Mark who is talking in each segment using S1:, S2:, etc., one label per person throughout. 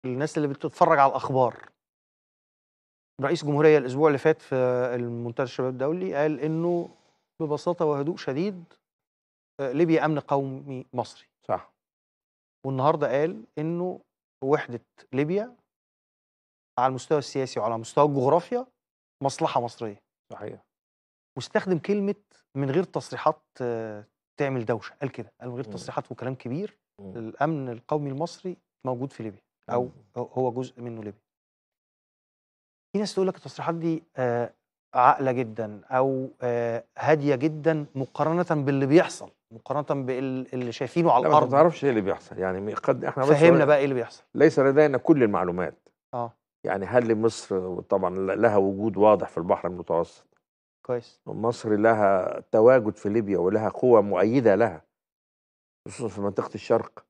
S1: الناس اللي بتتفرج على الأخبار رئيس الجمهورية الأسبوع اللي فات في المنتدى الشباب الدولي قال إنه ببساطة وهدوء شديد آه، ليبيا أمن قومي مصري
S2: صح
S1: والنهارده قال إنه وحدة ليبيا على المستوى السياسي وعلى مستوى الجغرافيا مصلحة مصرية
S2: صحيح
S1: واستخدم كلمة من غير تصريحات آه، تعمل دوشة قال كده قال من غير
S2: مم.
S1: تصريحات وكلام كبير
S2: مم.
S1: الأمن القومي المصري موجود في ليبيا أو
S2: مم.
S1: هو جزء منه ليبيا في ناس تقول لك التصريحات دي آه، عاقلة جدا أو آه، هادية جدا مقارنة باللي بيحصل مقارنة باللي شايفينه على
S2: لا ما
S1: الأرض
S2: تعرفش ايه اللي بيحصل يعني قد احنا بس
S1: فهمنا بقى إيه اللي بيحصل
S2: ليس لدينا كل المعلومات
S1: اه
S2: يعني هل مصر طبعا لها وجود واضح في البحر المتوسط
S1: كويس
S2: مصر لها تواجد في ليبيا ولها قوة مؤيدة لها خصوصا في منطقة الشرق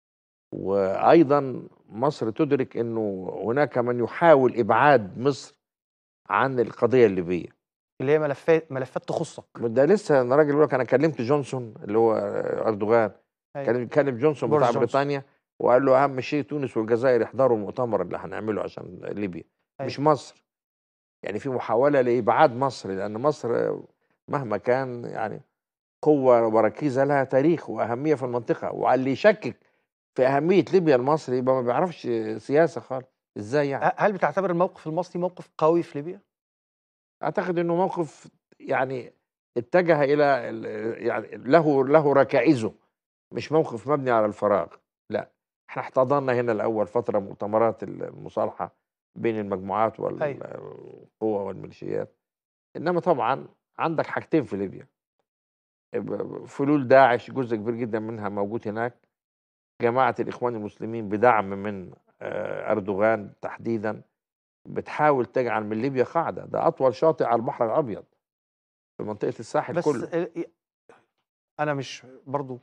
S2: وأيضا مصر تدرك أنه هناك من يحاول إبعاد مصر عن القضية الليبية
S1: اللي هي ملفات ملفات تخصك
S2: ده لسه انا راجل بيقول لك انا كلمت جونسون اللي هو اردوغان
S1: أيوة.
S2: كلم كلم جونسون
S1: بوريس
S2: بتاع
S1: جونسون.
S2: بريطانيا وقال له اهم شيء تونس والجزائر يحضروا المؤتمر اللي هنعمله عشان ليبيا
S1: أيوة.
S2: مش مصر يعني في محاوله لابعاد مصر لان مصر مهما كان يعني قوه وركيزه لها تاريخ واهميه في المنطقه واللي يشكك في اهميه ليبيا لمصر يبقى ما بيعرفش سياسه خالص ازاي يعني
S1: ه- هل بتعتبر الموقف المصري موقف قوي في ليبيا؟
S2: اعتقد انه موقف يعني اتجه الى ال- يعني له له ركائزه مش موقف مبني على الفراغ لا احنا احتضنا هنا الاول فتره مؤتمرات المصالحه بين المجموعات والقوى والميليشيات انما طبعا عندك حاجتين في ليبيا ب- فلول داعش جزء كبير جدا منها موجود هناك جماعه الاخوان المسلمين بدعم من آه، اردوغان تحديدا بتحاول تجعل من ليبيا قاعده ده اطول شاطئ على البحر الابيض في منطقه الساحل
S1: بس
S2: كله
S1: ال- انا مش برضو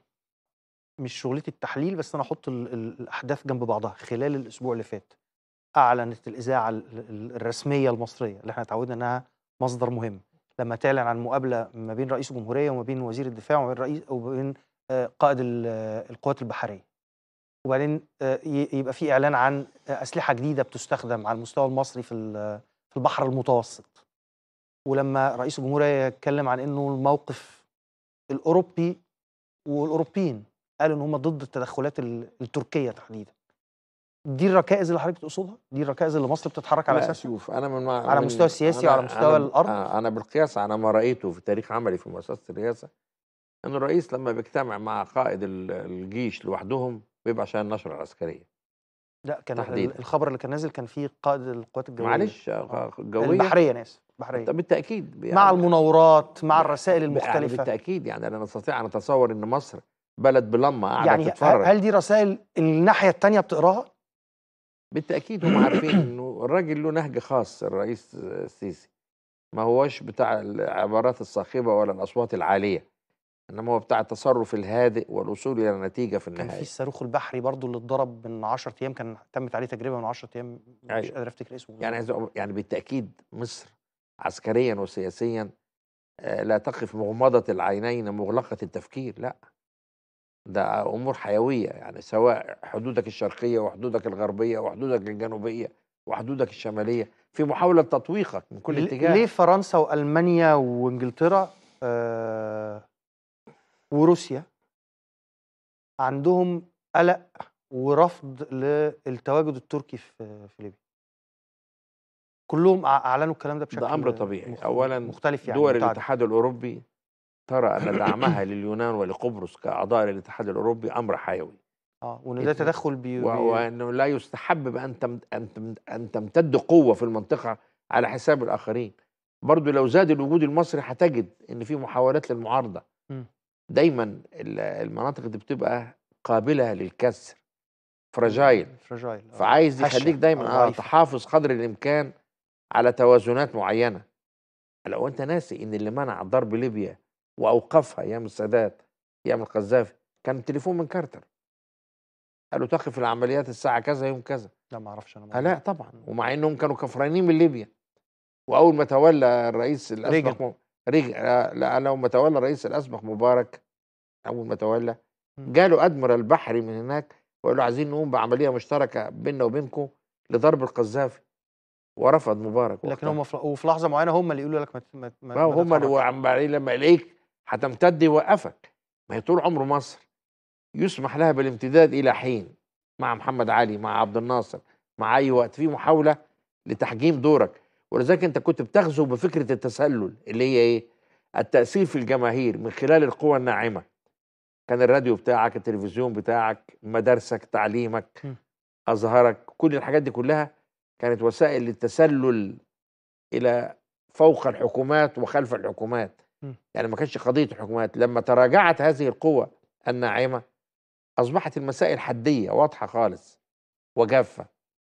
S1: مش شغلتي التحليل بس انا احط ال- ال- الاحداث جنب بعضها خلال الاسبوع اللي فات اعلنت الاذاعه ال- ال- الرسميه المصريه اللي احنا اتعودنا انها مصدر مهم لما تعلن عن مقابله ما بين رئيس الجمهوريه وما بين وزير الدفاع وما بين رئيس وما بين آه، قائد ال- آه، القوات البحريه وبعدين آه، ي- يبقى في اعلان عن آه، اسلحه جديده بتستخدم على المستوى المصري في ال- في البحر المتوسط ولما رئيس الجمهوريه يتكلم عن انه الموقف الاوروبي والاوروبيين قالوا ان هم ضد التدخلات ال- التركيه تحديدا دي الركائز اللي حضرتك تقصدها دي الركائز اللي مصر بتتحرك على
S2: لا
S1: اساسها
S2: شوف انا من مع
S1: على
S2: من
S1: مستوى السياسي
S2: أنا-
S1: وعلى مستوى
S2: أنا
S1: الأرض؟
S2: آه، انا بالقياس على ما رايته في تاريخ عملي في مؤسسه الرئاسه ان الرئيس لما بيجتمع مع قائد ال- الجيش لوحدهم بيبقى عشان النشره العسكريه
S1: لا كان
S2: تحديداً.
S1: ال- الخبر اللي كان نازل كان فيه قائد القوات الجويه
S2: معلش
S1: آه.
S2: آه، جويه
S1: البحريه انا اسف البحريه
S2: طب بالتاكيد
S1: مع المناورات مع الرسائل
S2: يعني
S1: المختلفه
S2: بالتاكيد يعني انا نستطيع ان نتصور ان مصر بلد بلمه قاعده
S1: يعني
S2: تتفرج
S1: هل دي رسائل الناحيه الثانيه بتقراها
S2: بالتاكيد هم عارفين انه الراجل له نهج خاص الرئيس السيسي ما هوش بتاع العبارات الصاخبه ولا الاصوات العاليه انما هو بتاع التصرف الهادئ والوصول الى نتيجه في
S1: كان في
S2: النهايه
S1: الصاروخ البحري برضو اللي اتضرب من 10 ايام كان تمت عليه تجربه من 10 ايام مش
S2: أيوة.
S1: قادر افتكر اسمه
S2: يعني عايز أقول- يعني بالتاكيد مصر عسكريا وسياسيا آه، لا تقف مغمضه العينين مغلقه التفكير لا ده امور حيويه يعني سواء حدودك الشرقيه وحدودك الغربيه وحدودك الجنوبيه وحدودك الشماليه في محاوله تطويقك من كل
S1: ل-
S2: اتجاه
S1: ليه فرنسا والمانيا وانجلترا آه وروسيا عندهم قلق ورفض للتواجد التركي في في ليبيا كلهم أع- اعلنوا الكلام ده بشكل
S2: ده امر طبيعي
S1: مخ-
S2: اولا
S1: مختلف يعني
S2: دول
S1: متعدد.
S2: الاتحاد الاوروبي ترى ان دعمها لليونان ولقبرص كاعضاء للاتحاد الاوروبي امر حيوي
S1: اه وان ده تدخل بي
S2: و-
S1: بي
S2: وانه لا يستحب ان تم ان تم ان تمتد قوه في المنطقه على حساب الاخرين برضو لو زاد الوجود المصري هتجد ان في محاولات للمعارضه
S1: م.
S2: دايما ال- المناطق دي بتبقى قابله للكسر فراجايل
S1: فراجايل آه.
S2: فعايز
S1: هشة
S2: يخليك
S1: أو
S2: دايما اه
S1: ضعيفة.
S2: تحافظ قدر الامكان على توازنات معينه لو انت ناسي ان اللي منع ضرب ليبيا واوقفها ايام السادات ايام القذافي كان التليفون من كارتر قالوا تقف العمليات الساعه كذا يوم كذا
S1: لا ما اعرفش انا
S2: آه لا طبعا ومع انهم كانوا كفرانين من ليبيا واول ما تولى الرئيس الاسبق
S1: ريجن.
S2: م... ريج... آه، لا لو ما تولى الرئيس الاسبق مبارك اول ما تولى
S1: مم.
S2: جاله ادميرال بحري من هناك وقال له عايزين نقوم بعمليه مشتركه بيننا وبينكم لضرب القذافي ورفض مبارك
S1: لكن
S2: وقتها.
S1: هم في وفي لحظه معينه هم اللي يقولوا لك ما ت- ما ت-
S2: ما هو
S1: ما
S2: هم اللي
S1: تتحركش.
S2: عم بعدين لما يلاقيك هتمتد يوقفك ما هي طول عمر مصر يسمح لها بالامتداد الى حين مع محمد علي مع عبد الناصر مع اي وقت في محاوله لتحجيم دورك ولذلك انت كنت بتغزو بفكره التسلل اللي هي ايه؟ التاثير في الجماهير من خلال القوى الناعمه كان الراديو بتاعك التلفزيون بتاعك مدارسك تعليمك
S1: م.
S2: ازهرك كل الحاجات دي كلها كانت وسائل للتسلل الى فوق الحكومات وخلف الحكومات
S1: م.
S2: يعني ما كانش قضيه الحكومات لما تراجعت هذه القوى الناعمه اصبحت المسائل حديه واضحه خالص وجافه